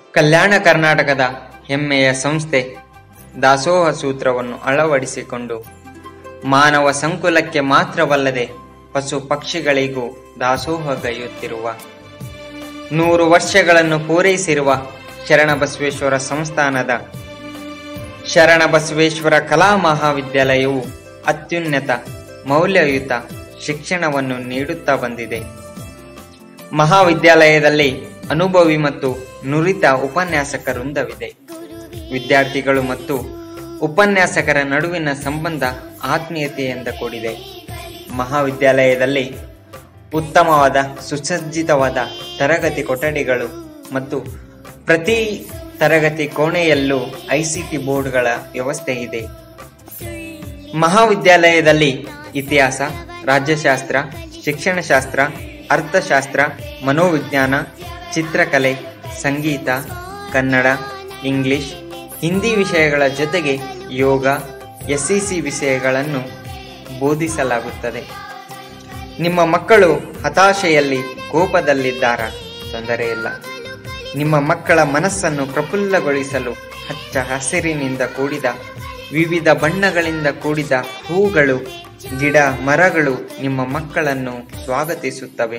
ಕಲ್ಯಾಣ ಕರ್ನಾಟಕದ ಹೆಮ್ಮೆಯ ಸಂಸ್ಥೆ ದಾಸೋಹ ಸೂತ್ರವನ್ನು ಅಳವಡಿಸಿಕೊಂಡು ಮಾನವ ಸಂಕುಲಕ್ಕೆ ಮಾತ್ರವಲ್ಲದೆ ಪಶು ಪಕ್ಷಿಗಳಿಗೂ ದಾಸೋಹಗೈಯುತ್ತಿರುವ ನೂರು ವರ್ಷಗಳನ್ನು ಪೂರೈಸಿರುವ ಶರಣಬಸವೇಶ್ವರ ಸಂಸ್ಥಾನದ ಶರಣಬಸವೇಶ್ವರ ಕಲಾ ಮಹಾವಿದ್ಯಾಲಯವು ಅತ್ಯುನ್ನತ ಮೌಲ್ಯಯುತ ಶಿಕ್ಷಣವನ್ನು ನೀಡುತ್ತಾ ಬಂದಿದೆ ಮಹಾವಿದ್ಯಾಲಯದಲ್ಲಿ ಅನುಭವಿ ಮತ್ತು ನುರಿತ ಉಪನ್ಯಾಸಕ ವೃಂದವಿದೆ ವಿದ್ಯಾರ್ಥಿಗಳು ಮತ್ತು ಉಪನ್ಯಾಸಕರ ನಡುವಿನ ಸಂಬಂಧ ಆತ್ಮೀಯತೆಯಿಂದ ಕೂಡಿದೆ ಮಹಾವಿದ್ಯಾಲಯದಲ್ಲಿ ಉತ್ತಮವಾದ ಸುಸಜ್ಜಿತವಾದ ತರಗತಿ ಕೊಠಡಿಗಳು ಮತ್ತು ಪ್ರತಿ ತರಗತಿ ಕೋಣೆಯಲ್ಲೂ ಐಸಿಟಿ ಬೋರ್ಡ್ಗಳ ವ್ಯವಸ್ಥೆ ಇದೆ ಮಹಾವಿದ್ಯಾಲಯದಲ್ಲಿ ಇತಿಹಾಸ ರಾಜ್ಯಶಾಸ್ತ್ರ ಶಿಕ್ಷಣಶಾಸ್ತ್ರ ಅರ್ಥಶಾಸ್ತ್ರ ಮನೋವಿಜ್ಞಾನ ಚಿತ್ರಕಲೆ ಸಂಗೀತ ಕನ್ನಡ ಇಂಗ್ಲಿಷ್ ಹಿಂದಿ ವಿಷಯಗಳ ಜೊತೆಗೆ ಯೋಗ ಎಸ್ಸಿಸಿ ವಿಷಯಗಳನ್ನು ಬೋಧಿಸಲಾಗುತ್ತದೆ ನಿಮ್ಮ ಮಕ್ಕಳು ಹತಾಶೆಯಲ್ಲಿ ಕೋಪದಲ್ಲಿದ್ದಾರಾ ತೊಂದರೆ ಇಲ್ಲ ನಿಮ್ಮ ಮಕ್ಕಳ ಮನಸ್ಸನ್ನು ಪ್ರಫುಲ್ಲಗೊಳಿಸಲು ಹಚ್ಚ ಹಸಿರಿನಿಂದ ಕೂಡಿದ ವಿವಿಧ ಬಣ್ಣಗಳಿಂದ ಕೂಡಿದ ಹೂಗಳು ಗಿಡ ಮರಗಳು ನಿಮ್ಮ ಮಕ್ಕಳನ್ನು ಸ್ವಾಗತಿಸುತ್ತವೆ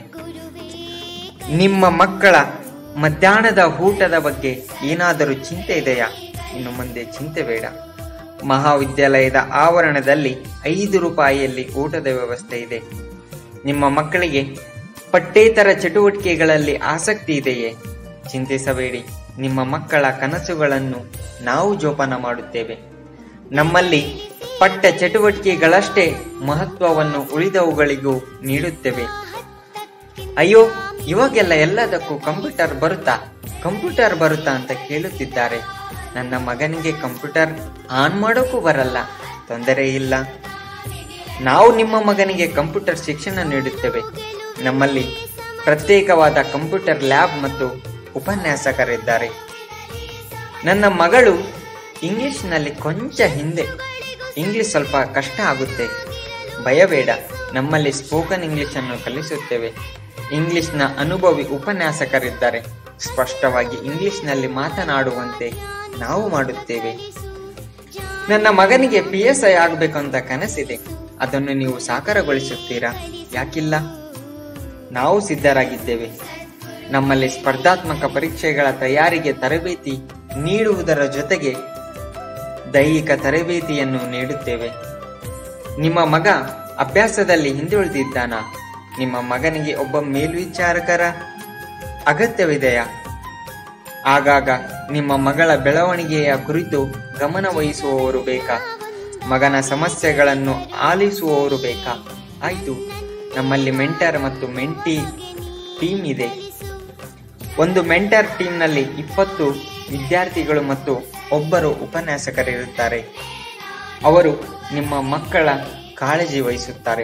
ನಿಮ್ಮ ಮಕ್ಕಳ ಮಧ್ಯಾಹ್ನದ ಊಟದ ಬಗ್ಗೆ ಏನಾದರೂ ಚಿಂತೆ ಇದೆಯಾ ಇನ್ನು ಮುಂದೆ ಚಿಂತೆ ಬೇಡ ಮಹಾವಿದ್ಯಾಲಯದ ಆವರಣದಲ್ಲಿ ಐದು ರೂಪಾಯಿಯಲ್ಲಿ ಊಟದ ವ್ಯವಸ್ಥೆ ಇದೆ ನಿಮ್ಮ ಮಕ್ಕಳಿಗೆ ಪಠ್ಯೇತರ ಚಟುವಟಿಕೆಗಳಲ್ಲಿ ಆಸಕ್ತಿ ಇದೆಯೇ ಚಿಂತಿಸಬೇಡಿ ನಿಮ್ಮ ಮಕ್ಕಳ ಕನಸುಗಳನ್ನು ನಾವು ಜೋಪಾನ ಮಾಡುತ್ತೇವೆ ನಮ್ಮಲ್ಲಿ ಪಠ್ಯ ಚಟುವಟಿಕೆಗಳಷ್ಟೇ ಮಹತ್ವವನ್ನು ಉಳಿದವುಗಳಿಗೂ ನೀಡುತ್ತೇವೆ ಅಯ್ಯೋ ಇವಾಗೆಲ್ಲ ಎಲ್ಲದಕ್ಕೂ ಕಂಪ್ಯೂಟರ್ ಬರುತ್ತಾ ಕಂಪ್ಯೂಟರ್ ಬರುತ್ತಾ ಅಂತ ಕೇಳುತ್ತಿದ್ದಾರೆ ನನ್ನ ಮಗನಿಗೆ ಕಂಪ್ಯೂಟರ್ ಆನ್ ಮಾಡೋಕ್ಕೂ ಬರಲ್ಲ ತೊಂದರೆ ಇಲ್ಲ ನಾವು ನಿಮ್ಮ ಮಗನಿಗೆ ಕಂಪ್ಯೂಟರ್ ಶಿಕ್ಷಣ ನೀಡುತ್ತೇವೆ ನಮ್ಮಲ್ಲಿ ಪ್ರತ್ಯೇಕವಾದ ಕಂಪ್ಯೂಟರ್ ಲ್ಯಾಬ್ ಮತ್ತು ಉಪನ್ಯಾಸಕರಿದ್ದಾರೆ ನನ್ನ ಮಗಳು ಇಂಗ್ಲಿಷ್ನಲ್ಲಿ ಕೊಂಚ ಹಿಂದೆ ಇಂಗ್ಲಿಷ್ ಸ್ವಲ್ಪ ಕಷ್ಟ ಆಗುತ್ತೆ ಭಯಬೇಡ ನಮ್ಮಲ್ಲಿ ಸ್ಪೋಕನ್ ಇಂಗ್ಲಿಷ್ ಅನ್ನು ಕಲಿಸುತ್ತೇವೆ ಇಂಗ್ಲಿಷ್ನ ಅನುಭವಿ ಉಪನ್ಯಾಸಕರಿದ್ದಾರೆ ಸ್ಪಷ್ಟವಾಗಿ ಇಂಗ್ಲಿಷ್ನಲ್ಲಿ ಮಾತನಾಡುವಂತೆ ನಾವು ಮಾಡುತ್ತೇವೆ ನನ್ನ ಮಗನಿಗೆ ಪಿ ಎಸ್ ಐ ಆಗಬೇಕು ಅಂತ ಕನಸಿದೆ ಅದನ್ನು ನೀವು ಸಾಕಾರಗೊಳಿಸುತ್ತೀರಾ ಯಾಕಿಲ್ಲ ನಾವು ಸಿದ್ಧರಾಗಿದ್ದೇವೆ ನಮ್ಮಲ್ಲಿ ಸ್ಪರ್ಧಾತ್ಮಕ ಪರೀಕ್ಷೆಗಳ ತಯಾರಿಗೆ ತರಬೇತಿ ನೀಡುವುದರ ಜೊತೆಗೆ ದೈಹಿಕ ತರಬೇತಿಯನ್ನು ನೀಡುತ್ತೇವೆ ನಿಮ್ಮ ಮಗ ಅಭ್ಯಾಸದಲ್ಲಿ ಹಿಂದುಳಿದಿದ್ದಾನ ನಿಮ್ಮ ಮಗನಿಗೆ ಒಬ್ಬ ಮೇಲ್ವಿಚಾರಕರ ಅಗತ್ಯವಿದೆಯಾ ಆಗಾಗ ನಿಮ್ಮ ಮಗಳ ಬೆಳವಣಿಗೆಯ ಕುರಿತು ಗಮನ ವಹಿಸುವವರು ಬೇಕಾ ಮಗನ ಸಮಸ್ಯೆಗಳನ್ನು ಆಲಿಸುವವರು ಬೇಕಾ ಆಯ್ತು ನಮ್ಮಲ್ಲಿ ಮೆಂಟರ್ ಮತ್ತು ಮೆಂಟಿ ಟೀಮ್ ಇದೆ ಒಂದು ಮೆಂಟರ್ ಟೀಮ್ನಲ್ಲಿ ಇಪ್ಪತ್ತು ವಿದ್ಯಾರ್ಥಿಗಳು ಮತ್ತು ಒಬ್ಬರು ಉಪನ್ಯಾಸಕರಿರುತ್ತಾರೆ ಅವರು ನಿಮ್ಮ ಮಕ್ಕಳ ಕಾಳಜಿ ವಹಿಸುತ್ತಾರೆ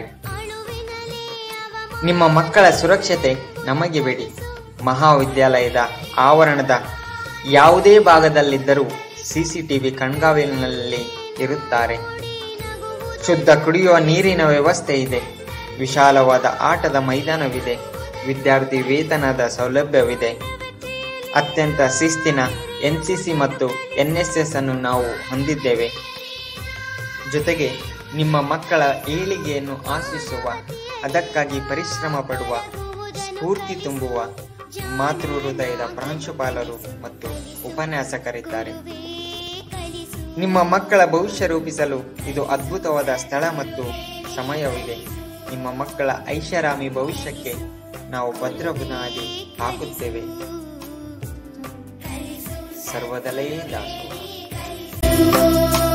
ನಿಮ್ಮ ಮಕ್ಕಳ ಸುರಕ್ಷತೆ ನಮಗೆ ಬೇಡಿ ಮಹಾವಿದ್ಯಾಲಯದ ಆವರಣದ ಯಾವುದೇ ಭಾಗದಲ್ಲಿದ್ದರೂ ಸಿಸಿಟಿವಿ ಕಣ್ಗಾವಲಿನಲ್ಲಿ ಇರುತ್ತಾರೆ ಶುದ್ಧ ಕುಡಿಯುವ ನೀರಿನ ವ್ಯವಸ್ಥೆ ಇದೆ ವಿಶಾಲವಾದ ಆಟದ ಮೈದಾನವಿದೆ ವಿದ್ಯಾರ್ಥಿ ವೇತನದ ಸೌಲಭ್ಯವಿದೆ ಅತ್ಯಂತ ಶಿಸ್ತಿನ ಎನ್ಸಿಸಿ ಮತ್ತು ಎನ್ಎಸ್ಎಸ್ ಅನ್ನು ನಾವು ಹೊಂದಿದ್ದೇವೆ ಜೊತೆಗೆ ನಿಮ್ಮ ಮಕ್ಕಳ ಏಳಿಗೆಯನ್ನು ಆಶಿಸುವ ಅದಕ್ಕಾಗಿ ಪರಿಶ್ರಮ ಪಡುವ ಸ್ಫೂರ್ತಿ ತುಂಬುವ ಮಾತೃ ಹೃದಯದ ಪ್ರಾಂಶುಪಾಲರು ಮತ್ತು ಉಪನ್ಯಾಸಕರಿದ್ದಾರೆ ನಿಮ್ಮ ಮಕ್ಕಳ ಭವಿಷ್ಯ ರೂಪಿಸಲು ಇದು ಅದ್ಭುತವಾದ ಸ್ಥಳ ಮತ್ತು ಸಮಯವಿದೆ ನಿಮ್ಮ ಮಕ್ಕಳ ಐಷಾರಾಮಿ ಭವಿಷ್ಯಕ್ಕೆ ನಾವು ಭದ್ರ ಬುನಾದಿ ಹಾಕುತ್ತೇವೆ ಸರ್ವದಲೇ ದಾಸೋಹ